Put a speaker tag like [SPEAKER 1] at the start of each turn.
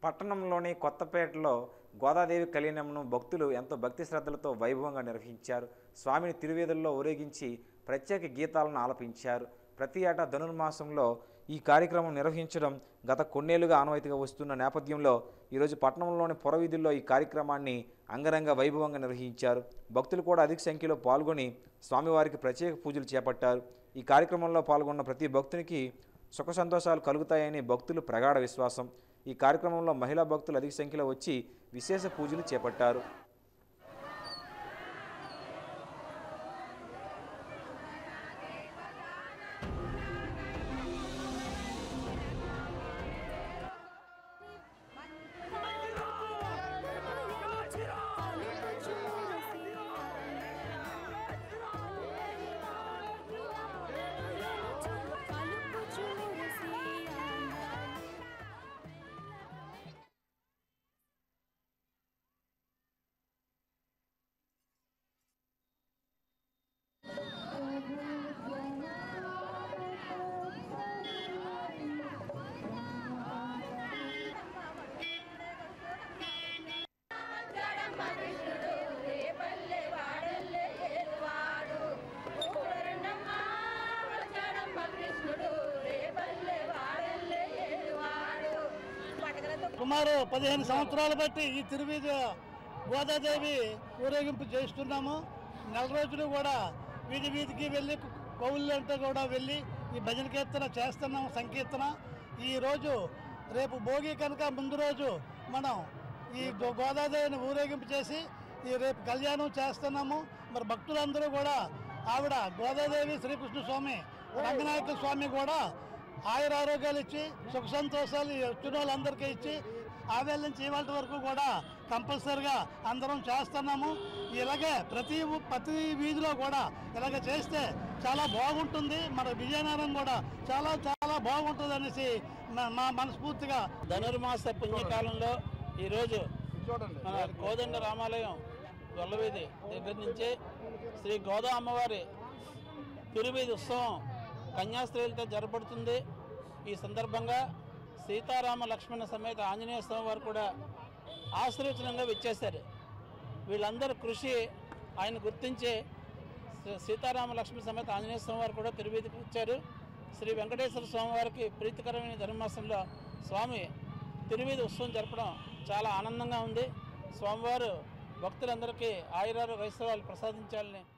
[SPEAKER 1] పట్టణంలోని కొత్తపేటలో గోదాదేవి కళ్యాణంను భక్తులు ఎంతో భక్తి శ్రద్ధలతో వైభవంగా నిర్వహించారు స్వామిని తిరువేదుల్లో ఊరేగించి ప్రత్యేక గీతాలను ఆలపించారు ప్రతి ఏటా ధనుర్మాసంలో ఈ కార్యక్రమం నిర్వహించడం గత కొన్నేళ్లుగా ఆనవాయితీగా వస్తున్న నేపథ్యంలో ఈరోజు పట్టణంలోని పురవీధుల్లో ఈ కార్యక్రమాన్ని అంగరంగ వైభవంగా నిర్వహించారు భక్తులు కూడా అధిక సంఖ్యలో పాల్గొని స్వామివారికి ప్రత్యేక పూజలు చేపట్టారు ఈ కార్యక్రమంలో పాల్గొన్న ప్రతి భక్తునికి సుఖ సంతోషాలు కలుగుతాయని భక్తులు ప్రగాఢ విశ్వాసం ఈ కార్యక్రమంలో మహిళా భక్తులు అధిక సంఖ్యలో వచ్చి విశేష పూజలు చేపట్టారు
[SPEAKER 2] సుమారు పదిహేను సంవత్సరాలు బట్టి ఈ తిరువీధి గోదాదేవి ఊరేగింపు చేస్తున్నాము నెల రోజులు కూడా వీధి వీధికి వెళ్ళి కౌళ్ళంతా కూడా వెళ్ళి ఈ భజన కీర్తన చేస్తున్నాము సంకీర్తన ఈ రోజు రేపు భోగి కనుక ముందు రోజు మనం ఈ గో- గోదాదేవిని ఊరేగింపు చేసి ఈ రేపు కళ్యాణం చేస్తున్నాము మరి భక్తులందరూ కూడా ఆవిడ గోదాదేవి శ్రీకృష్ణ స్వామి రంగనాయక స్వామి కూడా ఆయుర ఆరోగ్యాలు ఇచ్చి సుఖ సంతోషాలు ఈ వచ్చిన వాళ్ళందరికీ ఇచ్చి ఆవేళ నుంచి ఇవాళ వరకు కూడా కంపల్సరిగా అందరం చేస్తున్నాము ఇలాగే ప్రతి ఊ- ప్రతి వీధిలో కూడా ఇలాగ చేస్తే చాలా బాగుంటుంది మన విజయనగరం కూడా చాలా చాలా బాగుంటుంది అనేసి మా- మా మనస్ఫూర్తిగా
[SPEAKER 3] ధనుర్మాస పుణ్యకాలంలో ఈరోజు మన కోదండ రామాలయం గొల్లవీధి దగ్గర నుంచి శ్రీ గోదా అమ్మవారి తిరువీధి ఉత్సవం కన్యాస్త్రీలతో జరపడుతుంది ఈ సందర్భంగా సీతారామ లక్ష్మణ సమేత ఆంజనేయ స్వామి వారు కూడా ఆశీర్వచనంగా విచ్చేశారు వీళ్ళందరూ కృషి ఆయన గుర్తించి శ్రీ- సీతారామ లక్ష్మణ సమేత ఆంజనేయ స్వామి వారు కూడా తిరువీధికి వచ్చారు శ్రీ వెంకటేశ్వర స్వామి వారికి ప్రీతికరమైన ధర్మాసంలో స్వామి తిరువీధి ఉత్సవం జరపడం చాలా ఆనందంగా ఉంది స్వామివారు భక్తులందరికీ ఆయురారు వైశ్రవాలు ప్రసాదించాలని